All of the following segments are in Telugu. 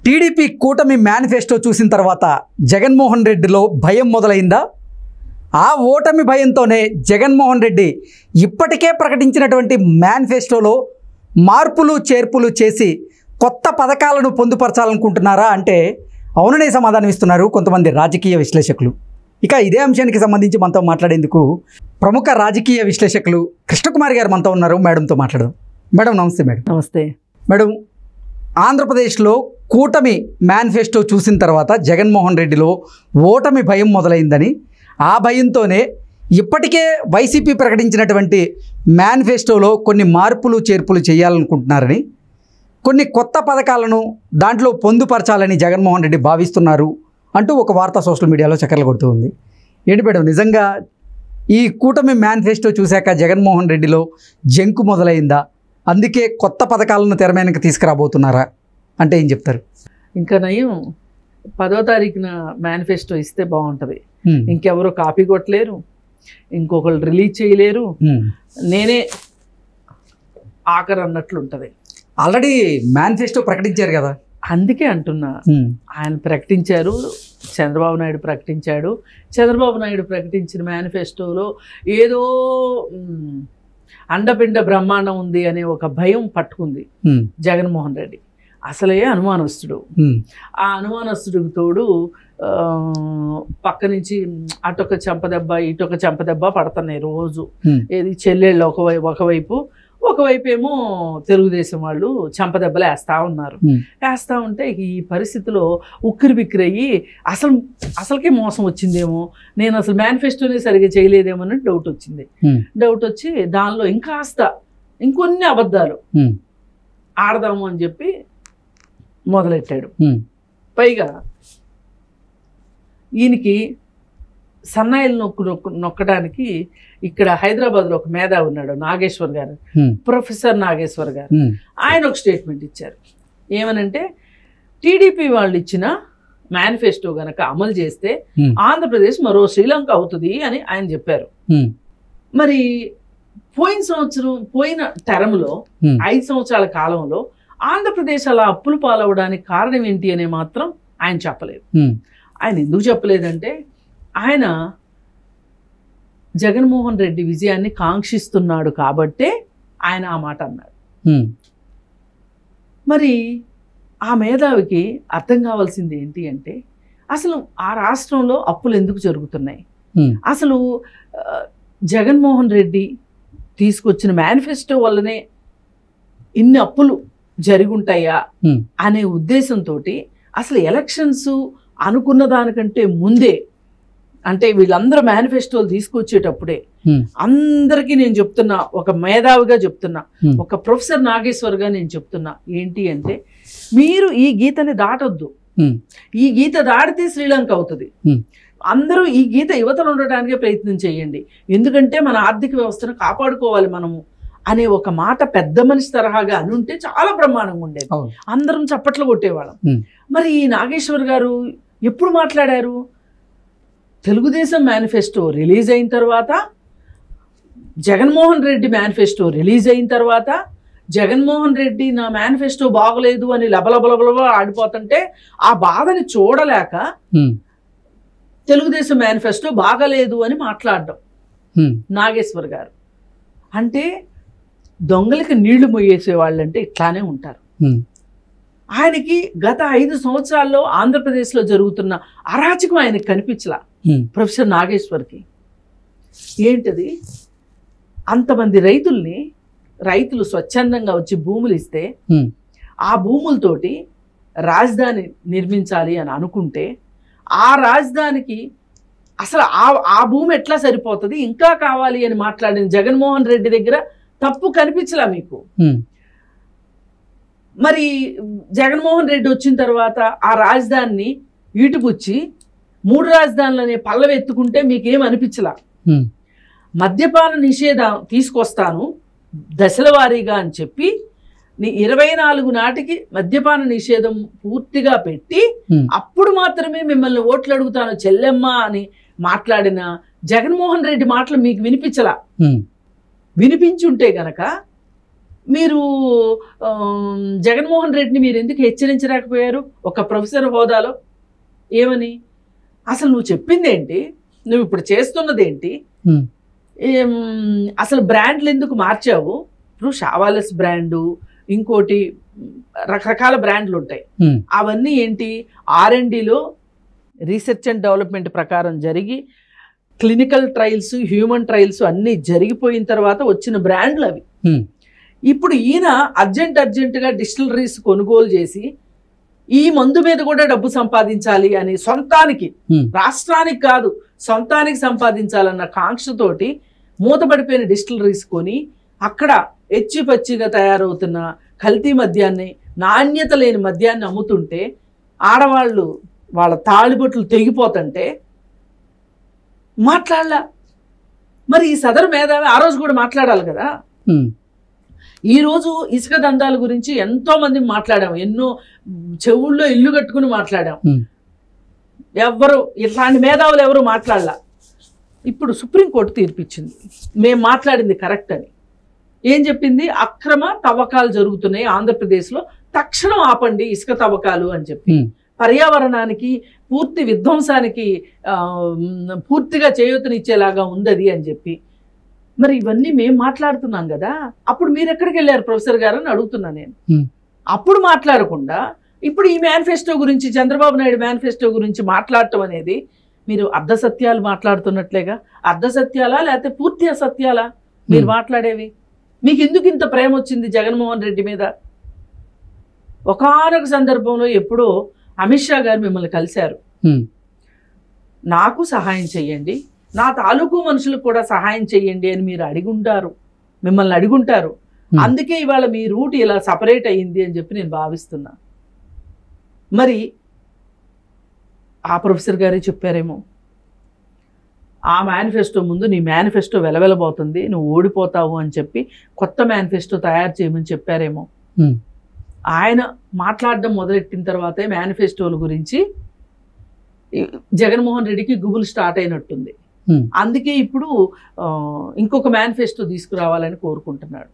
టీడీపీ కూటమి మేనిఫెస్టో చూసిన తర్వాత జగన్మోహన్ రెడ్డిలో భయం మొదలైందా ఆ ఓటమి భయంతోనే జగన్మోహన్ రెడ్డి ఇప్పటికే ప్రకటించినటువంటి మేనిఫెస్టోలో మార్పులు చేర్పులు చేసి కొత్త పథకాలను పొందుపరచాలనుకుంటున్నారా అంటే అవుననే సమాధానం ఇస్తున్నారు కొంతమంది రాజకీయ విశ్లేషకులు ఇక ఇదే అంశానికి సంబంధించి మనతో మాట్లాడేందుకు ప్రముఖ రాజకీయ విశ్లేషకులు కృష్ణకుమారి గారు మనతో ఉన్నారు మేడంతో మాట్లాడదాం మేడం నమస్తే మేడం నమస్తే మేడం ఆంధ్రప్రదేశ్లో కూటమి మేనిఫెస్టో చూసిన తర్వాత జగన్మోహన్ రెడ్డిలో ఓటమి భయం మొదలైందని ఆ భయంతోనే ఇప్పటికే వైసీపీ ప్రకటించినటువంటి మేనిఫెస్టోలో కొన్ని మార్పులు చేర్పులు చేయాలనుకుంటున్నారని కొన్ని కొత్త పథకాలను దాంట్లో పొందుపరచాలని జగన్మోహన్ రెడ్డి భావిస్తున్నారు అంటూ ఒక వార్త సోషల్ మీడియాలో చక్కర్లు కొడుతూ ఉంది ఏంటి మేడం నిజంగా ఈ కూటమి మేనిఫెస్టో చూశాక జగన్మోహన్ రెడ్డిలో జంకు మొదలైందా అందుకే కొత్త పథకాలను తెర మీదకి తీసుకురాబోతున్నారా అంటే ఏం చెప్తారు ఇంకా నయం పదో తారీఖున మేనిఫెస్టో ఇస్తే బాగుంటుంది హ్మ్. ఇంకెవరు కాపీ కొట్టలేరు ఇంకొకళ్ళు రిలీజ్ చేయలేరు హ్మ్. నేనే ఆఖరు అన్నట్లు ఉంటుంది ఆల్రెడీ మేనిఫెస్టో ప్రకటించారు కదా అందుకే అంటున్నా హ్మ్. ఆయన ప్రకటించారు చంద్రబాబు నాయుడు ప్రకటించాడు చంద్రబాబు నాయుడు ప్రకటించిన మేనిఫెస్టోలో ఏదో మ్, అండపిండ బ్రహ్మాండం ఉంది అనే ఒక భయం పట్టుకుంది హ్మ్. జగన్మోహన్ రెడ్డి అసలే అనుమానస్తుడు హ్మ్. ఆ అనుమానస్తుడికి తోడు ఆ, పక్క నుంచి అటొక చెంపదెబ్బ ఇటొక చెంపదెబ్బ పడుతున్నాయి రోజు హ్మ్. ఏది చెల్లెళ్ళు ఒకవై ఒకవైపు ఒకవైపు ఏమో తెలుగుదేశం వాళ్ళు చెంపదెబ్బలు వేస్తూ ఉన్నారు హ్మ్. వేస్తూ ఉంటే ఈ పరిస్థితిలో ఉక్కిరి బిక్కిరి అయ్యి అసలు అసలుకే మోసం వచ్చిందేమో నేను అసలు మేనిఫెస్టోనే సరిగ్గా చేయలేదేమో అని డౌట్ వచ్చింది హ్మ్. డౌట్ వచ్చి దానిలో ఇంకాస్త ఇంకొన్ని అబద్ధాలు హ్మ్. ఆడదాము అని చెప్పి మొదలెట్టాడు హ్మ్. పైగా ఈయనకి సన్నాయిలు నొక్కు నొక్కు నొక్కడానికి ఇక్కడ హైదరాబాద్లో ఒక మేధావి ఉన్నాడు నాగేశ్వర్ గారు హ్మ్. ప్రొఫెసర్ నాగేశ్వర్ గారు హ్మ్. ఆయన ఒక స్టేట్మెంట్ ఇచ్చారు ఏమనంటే టీడీపీ వాళ్ళు ఇచ్చిన మేనిఫెస్టో గనక అమలు చేస్తే హ్మ్. ఆంధ్రప్రదేశ్ మరో శ్రీలంక అవుతుంది అని ఆయన చెప్పారు హ్మ్. మరి పోయిన సంవత్సరం పోయిన టర్మ్లో హ్మ్. ఐదు సంవత్సరాల కాలంలో ఆంధ్రప్రదేశ్ అలా అప్పులు పాలవడానికి కారణం ఏంటి అనే మాత్రం ఆయన చెప్పలేదు హ్మ్. ఆయన ఎందుకు చెప్పలేదంటే ఆయన జగన్మోహన్ రెడ్డి విజయాన్ని కాంక్షిస్తున్నాడు కాబట్టే ఆయన ఆ మాట అన్నాడు హ్మ్. మరి ఆ మేధావికి అర్థం కావాల్సింది ఏంటి అంటే అసలు ఆ రాష్ట్రంలో అప్పులు ఎందుకు జరుగుతున్నాయి హ్మ్. అసలు ఆ, జగన్మోహన్ రెడ్డి తీసుకొచ్చిన మేనిఫెస్టో వల్లనే ఇన్ని అప్పులు జరుగుంటాయా హ్మ్. అనే ఉద్దేశంతో అసలు ఎలక్షన్స్ అనుకున్న దానికంటే ముందే అంటే వీళ్ళందరూ మేనిఫెస్టోలు తీసుకొచ్చేటప్పుడే హ్మ్. అందరికీ నేను చెప్తున్నా ఒక మేధావిగా చెప్తున్నా హ్మ్. ఒక ప్రొఫెసర్ నాగేశ్వర్గా నేను చెప్తున్నా ఏంటి అంటే మీరు ఈ గీతని దాటొద్దు హ్మ్. ఈ గీత దాటితే శ్రీలంక అవుతుంది హ్మ్. అందరూ ఈ గీత యువతలు ఉండటానికే ప్రయత్నం చేయండి ఎందుకంటే మన ఆర్థిక వ్యవస్థను కాపాడుకోవాలి మనము అనే ఒక మాట పెద్ద మనిషి తరహాగా అనుంటే చాలా బ్రహ్మాండంగా ఉండేది అవును. అందరం చప్పట్లు కొట్టేవాళ్ళం హ్మ్. మరి ఈ నాగేశ్వర్ గారు ఎప్పుడు మాట్లాడారు తెలుగుదేశం మేనిఫెస్టో రిలీజ్ అయిన తర్వాత జగన్మోహన్ రెడ్డి మేనిఫెస్టో రిలీజ్ అయిన తర్వాత జగన్మోహన్ రెడ్డి నా మేనిఫెస్టో బాగలేదు అని లబలబలబల ఆడిపోతుంటే ఆ బాధని చూడలేక హ్మ్. తెలుగుదేశం మేనిఫెస్టో బాగలేదు అని మాట్లాడడం హ్మ్. నాగేశ్వర్ గారు అంటే దొంగలకి నీళ్లు మొయ్యేసే వాళ్ళంటే ఇట్లానే ఉంటారు హ్మ్. ఆయనకి గత ఐదు సంవత్సరాల్లో ఆంధ్రప్రదేశ్లో జరుగుతున్న అరాచకం ఆయనకి కనిపించలా హ్మ్. ప్రొఫెసర్ నాగేశ్వర్కి ఏంటది అంతమంది రైతుల్ని రైతులు స్వచ్ఛందంగా వచ్చి భూములు ఇస్తే హ్మ్. ఆ భూములతోటి రాజధాని నిర్మించాలి అని అనుకుంటే ఆ రాజధానికి అసలు ఆ ఆ భూమి ఎట్లా సరిపోతుంది ఇంకా కావాలి అని మాట్లాడిన జగన్మోహన్ రెడ్డి దగ్గర తప్పు కనిపించలా మీకు హ్మ్. మరి జగన్మోహన్ రెడ్డి వచ్చిన తర్వాత ఆ రాజధానిని ఈటుపుచ్చి మూడు రాజధానులు అనే పల్లవి ఎత్తుకుంటే మీకేం అనిపించలా హ్మ్. మద్యపాన నిషేధం తీసుకొస్తాను దశల వారీగా అని చెప్పి నీ ఇరవై నాలుగు నాటికి మద్యపాన నిషేధం పూర్తిగా పెట్టి హ్మ్. అప్పుడు మాత్రమే మిమ్మల్ని ఓట్లు అడుగుతాను చెల్లెమ్మ అని మాట్లాడిన జగన్మోహన్ రెడ్డి మాటలు మీకు వినిపించలా హ్మ్. వినిపించుంటే గనక మీరు ఆమ్, జగన్మోహన్ రెడ్డిని మీరు ఎందుకు హెచ్చరించలేకపోయారు ఒక ప్రొఫెసర్ హోదాలో ఏమని అసలు నువ్వు చెప్పింది ఏంటి నువ్వు ఇప్పుడు చేస్తున్నది ఏంటి Hmm. ఏం, అసలు బ్రాండ్లు ఎందుకు మార్చావు ఇప్పుడు షావాలెస్ బ్రాండు ఇంకోటి రకరకాల బ్రాండ్లు ఉంటాయి Hmm. అవన్నీ ఏంటి ఆర్ఎండిలో రీసెర్చ్ అండ్ డెవలప్మెంట్ ప్రకారం జరిగి క్లినికల్ ట్రయల్స్ హ్యూమన్ ట్రయల్స్ అన్నీ జరిగిపోయిన తర్వాత వచ్చిన బ్రాండ్లు అవి Hmm. ఇప్పుడు ఈయన అర్జెంట్ అర్జెంటుగా డిస్టిలరీస్ కొనుగోలు చేసి ఈ మందు మీద కూడా డబ్బు సంపాదించాలి అని సొంతానికి Hmm. రాష్ట్రానికి కాదు సొంతానికి సంపాదించాలన్న కాంక్షతోటి మూతపడిపోయిన డిస్టిలరీస్ కొని అక్కడ ఎచ్చి పచ్చిగా తయారవుతున్న కల్తీ మద్యాన్ని నాణ్యత లేని మద్యాన్ని అమ్ముతుంటే ఆడవాళ్ళు వాళ్ళ తాళిబొట్లు తెగిపోతుంటే మాట్లాడలా మరి ఈ సదరు మేధావి ఆ రోజు కూడా మాట్లాడాలి కదా ఉమ్, ఈ రోజు ఇసుక దందాల గురించి ఎంతో మంది మాట్లాడాం ఎన్నో చెవుల్లో ఇల్లు కట్టుకుని మాట్లాడాం Hmm. ఎవ్వరు ఇట్లాంటి మేధావులు ఎవరు మాట్లాడలా ఇప్పుడు సుప్రీంకోర్టు తీర్పిచ్చింది మేము మాట్లాడింది కరెక్ట్ అని ఏం చెప్పింది అక్రమ తవ్వకాలు జరుగుతున్నాయి ఆంధ్రప్రదేశ్లో తక్షణం ఆపండి ఇసుక తవ్వకాలు అని చెప్పి ఉమ్, పర్యావరణానికి పూర్తి విధ్వంసానికి ఆ, మ్, పూర్తిగా చేయూతనిచ్చేలాగా ఉందది అని చెప్పి మరి ఇవన్నీ మేము మాట్లాడుతున్నాం కదా అప్పుడు మీరు ఎక్కడికి వెళ్ళారు ప్రొఫెసర్ గారు అని అడుగుతున్నా నేను Hmm. అప్పుడు మాట్లాడకుండా ఇప్పుడు ఈ మేనిఫెస్టో గురించి చంద్రబాబు నాయుడు మేనిఫెస్టో గురించి మాట్లాడటం అనేది మీరు అర్ధ సత్యాలు మాట్లాడుతున్నట్లేగా అర్ధ సత్యాలా లేకపోతే పూర్తి అసత్యాలా మీరు ఉమ్, మాట్లాడేవి మీకు ఎందుకు ఇంత ప్రేమ వచ్చింది జగన్మోహన్ రెడ్డి మీద ఒకానొక సందర్భంలో ఎప్పుడో అమిత్ షా గారు మిమ్మల్ని కలిశారు ఉమ్, నాకు సహాయం చెయ్యండి నా తాలూకు మనుషులకు కూడా సహాయం చెయ్యండి అని మీరు అడిగుంటారు మిమ్మల్ని అడిగుంటారు Hmm. అందుకే ఇవాళ మీ రూట్ ఇలా సపరేట్ అయ్యింది అని చెప్పి నేను భావిస్తున్నా మరి ఆ ప్రొఫెసర్ గారే చెప్పారేమో ఆ మేనిఫెస్టో ముందు నీ మేనిఫెస్టో వెలవెలబోతుంది నువ్వు ఓడిపోతావు అని చెప్పి కొత్త మేనిఫెస్టో తయారు చేయమని చెప్పారేమో Hmm. ఆయన మాట్లాడడం మొదలెట్టిన తర్వాతే మేనిఫెస్టోల గురించి ఈ జగన్మోహన్ రెడ్డికి గుబులు స్టార్ట్ అయినట్టుంది Hmm. అందుకే ఇప్పుడు ఆ, ఇంకొక మేనిఫెస్టో తీసుకురావాలని కోరుకుంటున్నాడు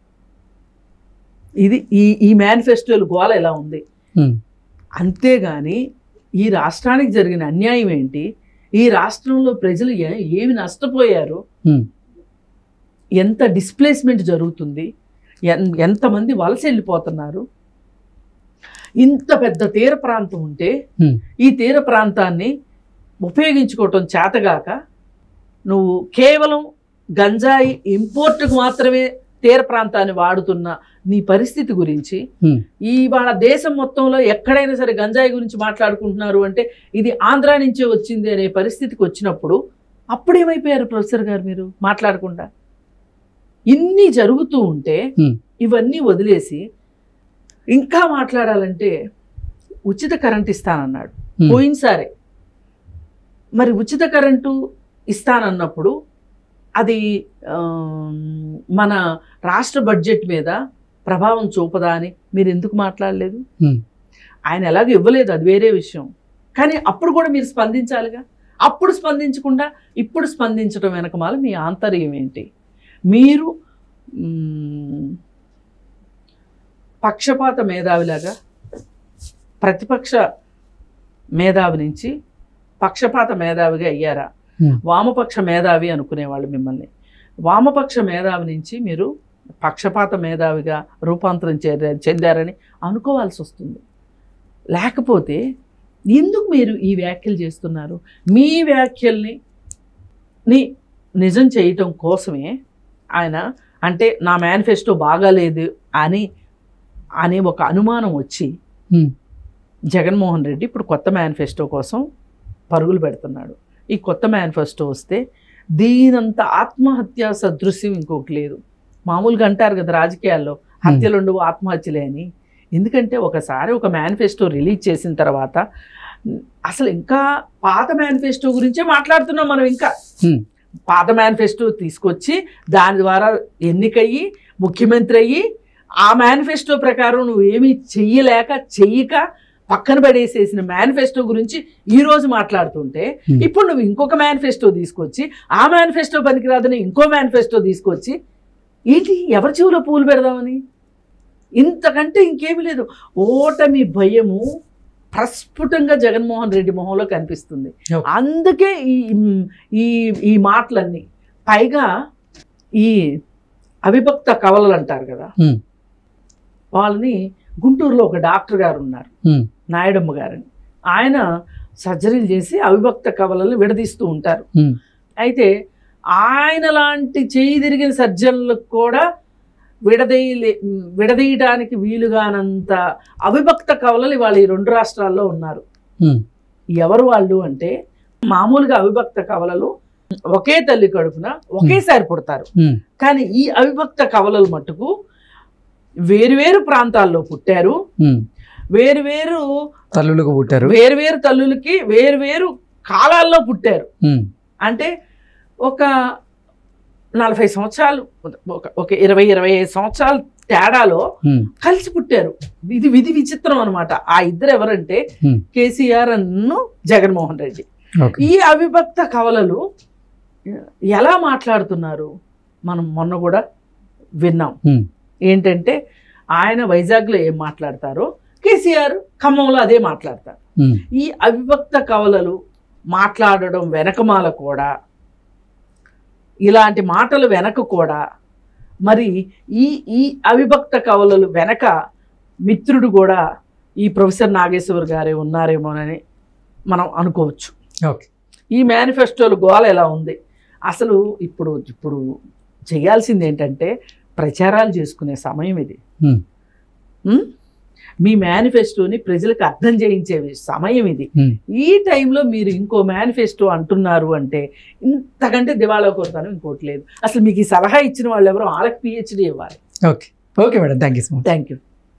ఇది ఈ ఈ మేనిఫెస్టోలు గోల ఎలా ఉంది ఉమ్, అంతేగాని ఈ రాష్ట్రానికి జరిగిన అన్యాయం ఏంటి ఈ రాష్ట్రంలో ప్రజలు ఏ- ఏమి నష్టపోయారు ఉమ్, ఎంత డిస్ప్లేస్మెంట్ జరుగుతుంది ఎన్- ఎంతమంది వలస వెళ్ళిపోతున్నారు ఇంత పెద్ద తీర ప్రాంతం ఉంటే ఉమ్, ఈ తీర ప్రాంతాన్ని ఉపయోగించుకోవటం చేతగాక నువ్వు కేవలం గంజాయి ఇంపోర్ట్కు మాత్రమే తీర ప్రాంతాన్ని వాడుతున్న నీ పరిస్థితి గురించి ఉమ్, ఈ వాళ్ళ దేశం మొత్తంలో ఎక్కడైనా సరే గంజాయి గురించి మాట్లాడుకుంటున్నారు అంటే ఇది ఆంధ్రా నుంచే వచ్చింది అనే పరిస్థితికి వచ్చినప్పుడు అప్పుడేమైపోయారు ప్రొఫెసర్ గారు మీరు మాట్లాడకుండా ఇన్ని జరుగుతూ ఉంటే Hmm. ఇవన్నీ వదిలేసి ఇంకా మాట్లాడాలంటే ఉచిత కరెంట్ ఇస్తానన్నాడు Hmm. పోయినసారే మరి ఉచిత కరెంటు ఇస్తానన్నప్పుడు అది ఆమ్, మన రాష్ట్ర బడ్జెట్ మీద ప్రభావం చూపదా అని మీరు ఎందుకు మాట్లాడలేదు Hmm. ఆయన ఎలాగో ఇవ్వలేదు అది వేరే విషయం కానీ అప్పుడు కూడా మీరు స్పందించాలిగా అప్పుడు స్పందించకుండా ఇప్పుడు స్పందించడం వెనకమాల మీ ఆంతర్యం ఏంటి మీరు మ్, పక్షపాత మేధావిలాగా ప్రతిపక్ష మేధావి నుంచి పక్షపాత మేధావిగా అయ్యారా Hmm. వామపక్ష మేధావి అనుకునేవాళ్ళు మిమ్మల్ని వామపక్ష మేధావి నుంచి మీరు పక్షపాత మేధావిగా రూపాంతరం చెందా- చెందారని అనుకోవాల్సి వస్తుంది లేకపోతే ఎందుకు మీరు ఈ వ్యాఖ్యలు చేస్తున్నారు మీ వ్యాఖ్యల్ని ని నిజం చేయటం కోసమే ఆయన అంటే నా మేనిఫెస్టో బాగాలేదు అని అనే ఒక అనుమానం వచ్చి ఉమ్, జగన్మోహన్ రెడ్డి ఇప్పుడు కొత్త మేనిఫెస్టో కోసం పరుగులు పెడుతున్నాడు ఈ కొత్త మేనిఫెస్టో వస్తే దీనంత ఆత్మహత్య సదృశ్యం ఇంకొకటి లేదు మామూలుగా అంటారు కదా రాజకీయాల్లో హత్యలు ఉండవు ఆత్మహత్యలే అని ఎందుకంటే ఒకసారి ఒక మేనిఫెస్టో రిలీజ్ చేసిన తర్వాత అసలు ఇంకా పాత మేనిఫెస్టో గురించే మాట్లాడుతున్నాం మనం ఇంకా Hmm. పాత మేనిఫెస్టో తీసుకొచ్చి దాని ద్వారా ఎన్నికయ్యి ముఖ్యమంత్రి అయ్యి ఆ మేనిఫెస్టో ప్రకారం నువ్వు ఏమీ చెయ్యలేక చెయ్యక పక్కన పడేసేసిన మేనిఫెస్టో గురించి ఈ రోజు మాట్లాడుతుంటే Hmm. ఇప్పుడు నువ్వు ఇంకొక మేనిఫెస్టో తీసుకొచ్చి ఆ మేనిఫెస్టో పనికిరాదని ఇంకో మేనిఫెస్టో తీసుకొచ్చి ఏంటి ఎవరి చెవులో పూలు పెడదామని ఇంతకంటే ఇంకేమీ లేదు ఓటమి భయము ప్రస్ఫుటంగా జగన్మోహన్ రెడ్డి మొహంలో కనిపిస్తుంది Okay. అందుకే ఈ ఈ ఈ మాటలన్నీ పైగా ఈ అవిభక్త కవలలు అంటారు కదా Hmm. వాళ్ళని గుంటూరులో ఒక డాక్టర్ గారు ఉన్నారు Hmm. నాయుడమ్మ గారని ఆయన సర్జరీలు చేసి అవిభక్త కవలలు విడదీస్తూ ఉంటారు Hmm. అయితే ఆయన లాంటి చేయి తిరిగిన సర్జన్లకు కూడా విడదీయలే విడదీయడానికి వీలుగానంత అవిభక్త కవలలు ఇవాళ ఈ రెండు రాష్ట్రాల్లో ఉన్నారు Hmm. ఎవరు వాళ్ళు అంటే మామూలుగా అవిభక్త కవలలు ఒకే తల్లి కడుపున ఒకేసారి పుడతారు Hmm. కానీ ఈ అవిభక్త కవలలు మట్టుకు వేరువేరు ప్రాంతాల్లో పుట్టారు Hmm. వేరువేరు తల్లులకు పుట్టారు వేరువేరు తల్లులకి వేరువేరు కాలాల్లో పుట్టారు Hmm. అంటే ఒక నలభై సంవత్సరాలు ఒక ఒక ఇరవై ఇరవై ఐదు సంవత్సరాల తేడాలో Hmm. కలిసి పుట్టారు ఇది విధి విచిత్రం అనమాట ఆ ఇద్దరు ఎవరంటే Hmm. కేసీఆర్ అన్ను జగన్మోహన్ రెడ్డి Okay. ఈ అవిభక్త కవలలు ఎలా మాట్లాడుతున్నారు మనం మొన్న కూడా విన్నాం Hmm. ఏంటంటే ఆయన వైజాగ్లో ఏం మాట్లాడతారో కేసీఆర్ ఖమ్మంలో అదే మాట్లాడతారు Hmm. ఈ అవిభక్త కవలలు మాట్లాడడం వెనకమాల కూడా ఇలాంటి మాటలు వెనక కూడా మరి ఈ ఈ అవిభక్త కవలలు వెనక మిత్రుడు కూడా ఈ ప్రొఫెసర్ నాగేశ్వర్ గారే ఉన్నారేమోనని మనం అనుకోవచ్చు ఓకే ఈ మేనిఫెస్టోలు గోల ఎలా ఉంది అసలు ఇప్పుడు ఇప్పుడు చేయాల్సింది ఏంటంటే ప్రచారాలు చేసుకునే సమయం ఇది Hmm. ఉమ్? మీ మేనిఫెస్టోని ప్రజలకు అర్థం చేయించే సమయం ఇది Hmm. ఈ టైంలో మీరు ఇంకో మేనిఫెస్టో అంటున్నారు అంటే ఇంతకంటే దివాళా కోరుతాను ఇంకోటి లేదు అసలు మీకు ఈ సలహా ఇచ్చిన వాళ్ళు ఎవరో వాళ్ళకి పిహెచ్డి ఇవ్వాలి okay okay madam thank you so much thank you